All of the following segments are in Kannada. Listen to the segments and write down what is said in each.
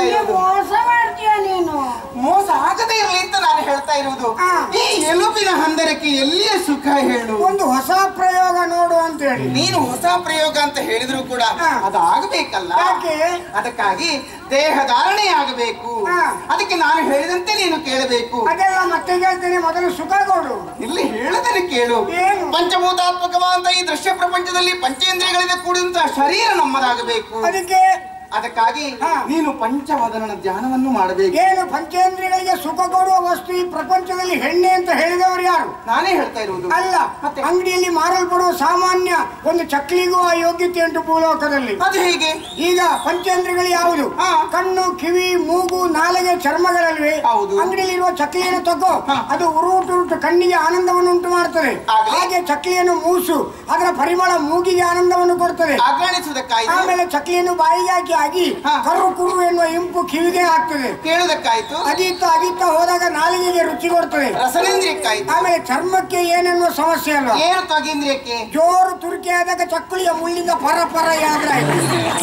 ಹೇಳ್ತಾ ಇರೋದು ಮೋಸ ಮಾಡ್ತೀಯ ನೀನು ಮೋಸ ಆಗದೇ ಇರಲಿ ಅಂತ ನಾನು ಹೇಳ್ತಾ ಇರುವುದು ಹಾ. ಈ ಎಲುಬಿನ ಹಂದರಕ್ಕೆ ಎಲ್ಲಿಯ ಸುಖ ಹೇಳು ಒಂದು ಹೊಸ ಪ್ರಯೋಗ ನೋಡು ಅಂತ ಹೇಳಿ ನೀನು ಹೊಸ ಪ್ರಯೋಗ ಅಂತ ಹೇಳಿದ್ರು ಕೂಡ ಹಾ. ಅದು ಆಗಬೇಕಲ್ಲ ಯಾಕೆ ಅದಕ್ಕಾಗಿ ದೇಹಧಾರಣೆ ಆಗಬೇಕು ಹಾ. ಅದಕ್ಕೆ ನಾನು ಹೇಳಿದಂತೆ ನೀನು ಕೇಳಬೇಕು ಅದೆಲ್ಲ ಮತ್ತೆ ಹೇಳ್ತೇನೆ ಮೊದಲು ಸುಖ ಕೊಡು ಇಲ್ಲಿ ಹೇಳದನ್ನು ಕೇಳು ಏನು? ಪಂಚಭೂತಾತ್ಮಕವಾದ ಈ ದೃಶ್ಯ ಪ್ರಪಂಚದಲ್ಲಿ ಪಂಚೇಂದ್ರಿಯಗಳಿಂದ ಕೂಡಿದಂತಹ ಶರೀರ ನಮ್ಮದಾಗಬೇಕು ಅದಕ್ಕೆ ಅದಕ್ಕಾಗಿ ಹಾ. ನೀನು ಪಂಚವದನ ಧ್ಯಾನವನ್ನು ಮಾಡಬೇಕು ಏನು ಪಂಚೇಂದ್ರಿಯಗಳಿಗೆ ಸುಖ ಕೊಡುವ ವಸ್ತು ಈ ಪ್ರಪಂಚದಲ್ಲಿ ಹೆಣ್ಣೆ ಅಂತ ಹೇಳಿದವರು ಯಾರು ನಾನೇ ಹೇಳ್ತಾ ಇರುವುದು ಅಲ್ಲ ಮತ್ತೆ? ಅಂಗಡಿಯಲ್ಲಿ ಮಾರಲ್ಪಡುವ ಸಾಮಾನ್ಯ ಒಂದು ಚಕ್ಲಿಗೂ ಆ ಯೋಗ್ಯತೆ ಉಂಟು ಭೂಲೋಕದಲ್ಲಿ ಅದು ಹೇಗೆ ಈಗ ಪಂಚೇಂದ್ರಿಯಗಳು ಯಾವುದು ಹಾ. ಕಣ್ಣು ಕಿವಿ ಮೂಗು ನಾಲಿಗೆ ಚರ್ಮಗಳಲ್ವೇ ಹೌದು. ಅಂಗಡಿಯಲ್ಲಿ ಇರುವ ಚಕ್ಲಿಯನ್ನು ತಗೋ ಹಾ. ಅದು ಉರುಟು ಉರುಟು ಕಣ್ಣಿಗೆ ಆನಂದವನ್ನು ಉಂಟು ಮಾಡ್ತದೆ ಆಗ್ಲಿ. ಹಾಗೆ ಚಕ್ಲಿಯನ್ನು ಮೂಸು ಅದರ ಪರಿಮಳ ಮೂಗಿಗೆ ಆನಂದವನ್ನು ಕೊಡ್ತದೆ ಆಗ್ರಣಿಸುವುದಕ್ಕಾಯ್ತು ಆಮೇಲೆ ಚಕ್ಲಿಯನ್ನು ಬಾಯಿಗೆ ಹಾಕಿ ಆಗಿ ಹಾ. ಕರು ಕುರು ಎನ್ನುವ ಇಂಪು ಕಿವಿಗೆ ಆಗ್ತದೆ ಕೇಳುವುದಕ್ಕಾಯ್ತು ಅದಿತ್ತ ಅದಿತ್ತ ಹೋದಾಗ ನಾಲಿಗೆಗೆ ರುಚಿ ಕೊಡ್ತದೆ ರಸನೇಂದ್ರಿಯಕ್ಕಾಯ್ತು ಆಮೇಲೆ ಚರ್ಮಕ್ಕೆ ಏನೆನ್ನುವ ಸಮಸ್ಯೆ ಅಲ್ವಾ ಏನು ತ್ವಗೇಂದ್ರಿಯಕ್ಕೆ ಜೋರು ತುರ್ಕಿ ಆದಾಗ ಚಕ್ಕುಳಿಯ ಮುಳ್ಳಿಂದ ಪರ ಪರ ಯಾದ್ರೆ ಆಯ್ತು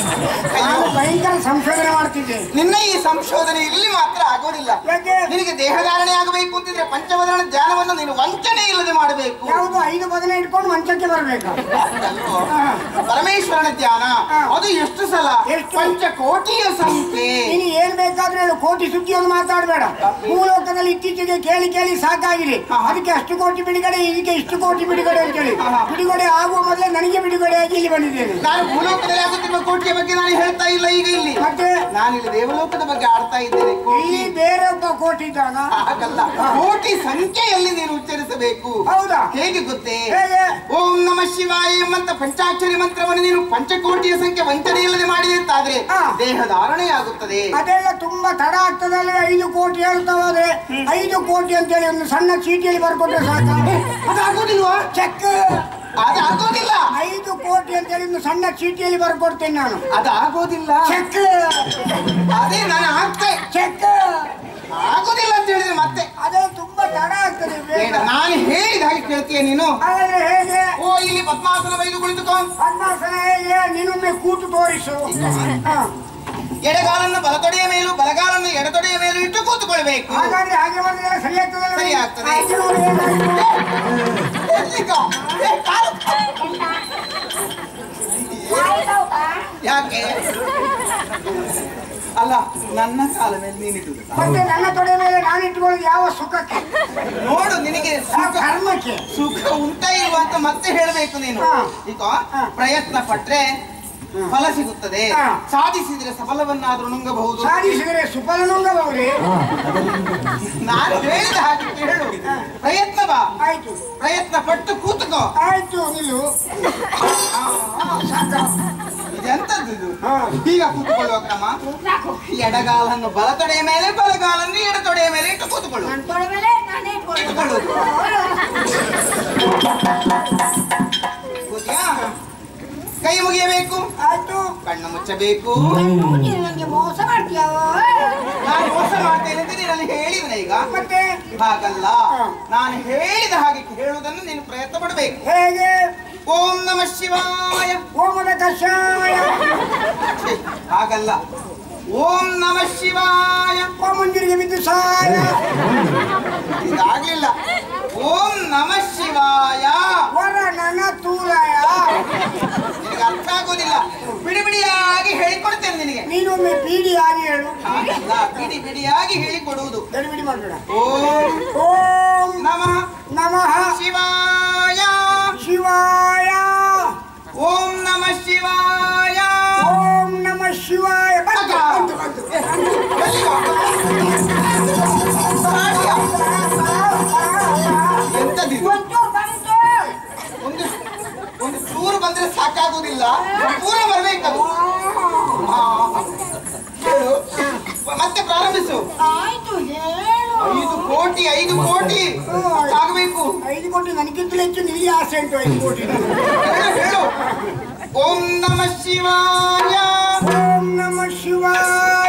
ನಾನು ಭಯಂಕರ ಸಂಶೋಧನೆ ಮಾಡ್ತಿದ್ದೆ ನಿನ್ನ ಈ ಸಂಶೋಧನೆ ಇಲ್ಲಿ ಮಾತ್ರ ಆಗೋದಿಲ್ಲ ಯಾಕೆ ನಿನಗೆ ದೇಹಧಾರಣೆ ಆಗಬೇಕು ಅಂತಿದ್ರೆ ಪಂಚವದನ ಧ್ಯಾನವನ್ನು ನೀನು ವಂಚನೆ ಇಲ್ಲದೆ ಮಾಡಬೇಕು ಯಾವುದು ಐದು ಬದನೆ ಇಟ್ಕೊಂಡು ಮಂಚಕ್ಕೆ ಬರ್ಬೇಕು ಅಲ್ವೋ? ಹಾ. ಪರಮೇಶ್ವರನ ಧ್ಯಾನ ಹಾ. ಅದು ಎಷ್ಟು ಸಲ ಎಷ್ಟು? ಪಂಚಕೋಟಿಯ ಸಂಖ್ಯೆ ನೀನು ಏನ್ ಬೇಕಾದ್ರೂ ಹೇಳು ಕೋಟಿ ಸುದ್ದಿಯನ್ನು ಮಾತಾಡಬೇಡ ಭೂಲೋಕದಲ್ಲಿ ಇತ್ತೀಚೆಗೆ ಕೇಳಿ ಕೇಳಿ ಸಾಕಾಗಿದೆ ಹಾ. ಅದಕ್ಕೆ ಅಷ್ಟು ಕೋಟಿ ಬಿಡುಗಡೆ ಇದಕ್ಕೆ ಇಷ್ಟು ಕೋಟಿ ಬಿಡುಗಡೆ ಅಂತೇಳಿ ಹಾ, ಹಾ. ಬಿಡುಗಡೆ ಆಗುವ ಮೊದಲೇ ನನಗೆ ಬಿಡುಗಡೆ ಆಗಿ ಇಲ್ಲಿ ಬಂದಿದ್ದೇನೆ ನಾನು ಭೂಲೋಕದಲ್ಲಿ ಆಗುತ್ತಿರುವ ಕೋಟಿಯ ಬಗ್ಗೆ ನಾನು ಹೇಳ್ತಾ ಇಲ್ಲ ಈಗ ಇಲ್ಲಿ ಮತ್ತೆ ನಾನು ಇಲ್ಲಿ ದೇವಲೋಕದ ಬಗ್ಗೆ ಆಡ್ತಾ ಇದ್ದೇನೆ ಕೋಟಿ ಇಲ್ಲಿ ಬೇರೆ ಒಬ್ಬ ಕೋಟಿ ಇದ್ದಾಗ ಹಾಗಲ್ಲ ಕೋಟಿ ಸಂಖ್ಯೆಯಲ್ಲಿ ನೀನು ಉಚ್ಚರಿಸಬೇಕು ಹೌದಾ ಹೇಗೆ ಗೊತ್ತೇ ಹೇಗೆ ಓಂ ನಮ ಶಿವಾಯ ಎಂಬಂತ ಪಂಚಾಕ್ಷರಿ ಮಂತ್ರವನ್ನು ನೀನು ಪಂಚಕೋಟಿಯ ಸಂಖ್ಯೆ ವಂಚನೆ ಇಲ್ಲದೆ ಮಾಡಿದೆ ಅಂತಾದ್ರೆ ಹಾ. ದೇಹಧಾರಣೆ ಆಗುತ್ತದೆ ಅದೆಲ್ಲ ತುಂಬಾ ತಡ ಆಗ್ತದಲ್ಲ ಐದು ಕೋಟಿ ಹೇಳ್ತಾ ಹೋದ್ರೆ ಐದು ಕೋಟಿ ಅಂತೇಳಿ ಒಂದು ಸಣ್ಣ ಚೀಟಿಯಲ್ಲಿ ಬರ್ಕೊಟ್ರೆ ಸಾಕು ಅದಾಗೋದಿಲ್ವಾ ಚೆಕ್ ಅದಾಗೋದಿಲ್ಲ ಐದು ಕೋಟಿ ಅಂತೇಳಿ ಒಂದು ಸಣ್ಣ ಚೀಟಿಯಲ್ಲಿ ಬರ್ಕೊಡ್ತೇನೆ ನಾನು ಅದಾಗೋದಿಲ್ಲ ಚೆಕ್ ಅದೇ ನಾನು ಆಗ್ತಾ ಚೆಕ್ ಆಗೋದಿಲ್ಲ ಅಂತ ಹೇಳಿದ್ರೆ ಮತ್ತೆ ಅದೇ ತುಂಬಾ ತಡ ಆಗ್ತದೆ ಬೇಡ ಬೇಗ ನಾನು ಹೇಳಿದ ಹಾಗೆ ಕೇಳ್ತೀಯ ನೀನು ಹಾಗಾದ್ರೆ ಹೇಗೆ ಓ ಇಲ್ಲಿ ಪದ್ಮಾಸನ ಬೈದು ಕುಳಿತುಕೋ ಪದ್ಮಾಸನ ಹೇಗೆ ನೀನೊಮ್ಮೆ ಕೂತು ತೋರಿಸು ಹಾ. ಎಡಗಾಲನ್ನು ಬಲತೊಡೆಯ ಮೇಲೂ ಬಲಗಾಲನ್ನು ಎಡತೊಡೆಯ ಮೇಲೂ ಇಟ್ಟು ಕೂತುಕೊಳ್ಬೇಕು ಹಾಗಾದ್ರೆ ಹಾಗೆ ಮಾಡಿದ್ರೆ ಸರಿ ಆಗ್ತದಲ್ಲ ಸರಿ ಆಗ್ತದೆ. ಹಾಗೆ ನೋಡಿ ಏನಾಯ್ತು? ಎಲ್ಲಿಗೋ? ಏ, ಕಾಲು. ಯಾಕೆ ಅಲ್ಲ ನನ್ನ ಕಾಲ ಮೇಲೆ ನೀನಿಡುದು ಮತ್ತೆ ನನ್ನ ತೊಡೆ ಮೇಲೆ ನಾನು ಇಟ್ಕೊಳ್ಳೋದು ಯಾವ ಸುಖಕ್ಕೆ ನೋಡು ನಿನಗೆ ಆ ಸುಖ ಕರ್ಮಕ್ಕೆ ಸುಖ ಉಂಟಾ ಇಲ್ವಾ ಅಂತ ಮತ್ತೆ ಹೇಳಬೇಕು ನೀನು ಹಾ. ಈಗ ಹಾ. ಪ್ರಯತ್ನ ಪಟ್ರೆ ಫಲ ಸಿಗುತ್ತದೆ ಹಾ. ಸಾಧಿಸಿದ್ರೆ ಸಫಲವನ್ನಾದ್ರೂ ನುಂಗಬಹುದು ಸಾಧಿಸಿದರೆ ಸುಫಲನುಂಗಬಹುದೇ ನಾನು ಹೇಳಿದ ಹಾಗೆ ಕೇಳು ಪ್ರಯತ್ನ ಬಾ ಆಯ್ತು ಪ್ರಯತ್ನ ಪಟ್ಟು ಕೂತುಕೋ ಆಯ್ತು ನಿಲ್ಲು ಇದೆಂತದ್ದು ಇದು ಹಾ. ಈಗ ಕೂತ್ಕೊಳ್ಳುವ ಕ್ರಮ ಎಡಗಾಲನ್ನು ಬಲತೊಡೆಯ ಮೇಲೆ ಬಲಗಾಲನ್ನು ಎಡತೊಡೆಯ ಮೇಲೆ ಇಟ್ಟು ಕೂತ್ಕೊಳ್ಳು ನನ್ ತೊಡೆ ಮೇಲೆ ನಾನೇ ಇಟ್ಕೊಳ್ಳೋದು. ಕೂತ್ಯಾ? ಕೈ ಮುಗಿಯಬೇಕು ಆಯ್ತು ಕಣ್ಣು ಮುಚ್ಚಬೇಕು ನೀನು ನಂಗೆ ಮೋಸ ಮಾಡ್ತೀಯ ನಾನು ಮೋಸ ಮಾಡ್ತೇನೆ ಅಂತ ನೀನಲ್ಲಿ ಹೇಳಿದ್ರೆ ಈಗ ಮತ್ತೆ ಹಾಗಲ್ಲ ಹಾ. ನಾನು ಹೇಳಿದ ಹಾಗೆ ಹೇಳುವುದನ್ನು ನೀನು ಪ್ರಯತ್ನ ಪಡಬೇಕು ಹೇಗೆ ಓಂ ನಮ ಶಿವಾಯ ಓಮದ ಕಷಾಯ ಛೆ, ಹಾಗಲ್ಲ ಓಂ ನಮ ಶಿವಾಯ ಓಮಂಜುರಿಗೆ ಬಿದ್ದು ಸಾಯ ಇದಾಗ್ಲಿಲ್ಲ ಓಂ ನಮ ಶಿವಾಯ ವರ ನನ್ನ ತೂಲಯ ನಿನಗೆ ಅರ್ಥ ಆಗೋದಿಲ್ಲ ಬಿಡಿ ಬಿಡಿಯಾಗಿ ಹೇಳಿಕೊಡ್ತೇನೆ ನಿನಗೆ ನೀನೊಮ್ಮೆ ಪೀಡಿ ಆಗಿ ಹೇಳು ಹಾಗಲ್ಲ ಬಿಡಿ ಬಿಡಿಯಾಗಿ ಹೇಳಿಕೊಡುವುದು ಗಡಿಬಿಡಿ ಮಾಡಬೇಡ ಓಂ ಓಂ ನಮಃ ನಮಃ ಶಿವಾಯ ಶಿವಾಯ ಓಂ ನಮ ಶಿವಾಯ ಓಂ ನಮಃ ಶಿವಾಯ ಬಂತು ಬಂತು ಬಂತು ಎಂತದಿದು ಬಂತು ಬಂತು ಒಂದು ಒಂದು ಚೂರು ಬಂದ್ರೆ ಸಾಕಾಗುವುದಿಲ್ಲ ಪೂರ ಬರ್ಬೇಕದು ಹಾ. ಹೇಳು. ಮತ್ತೆ ಪ್ರಾರಂಭಿಸು ಆಯ್ತು ಹೇಳು ಐದು ಕೋಟಿ ಐದು ಕೋಟಿ ಆಗಬೇಕು ಐದು ಕೋಟಿ ನನಗಿಂತಲೂ ಹೆಚ್ಚು ನಿನಗೆ ಆಸೆ ಉಂಟು ಐದು ಕೋಟಿ ಹೇಳು ಹೇಳು ಓಂ ನಮ ಶಿವಾಯ ಓಂ ನಮಃ ಶಿವಾಯ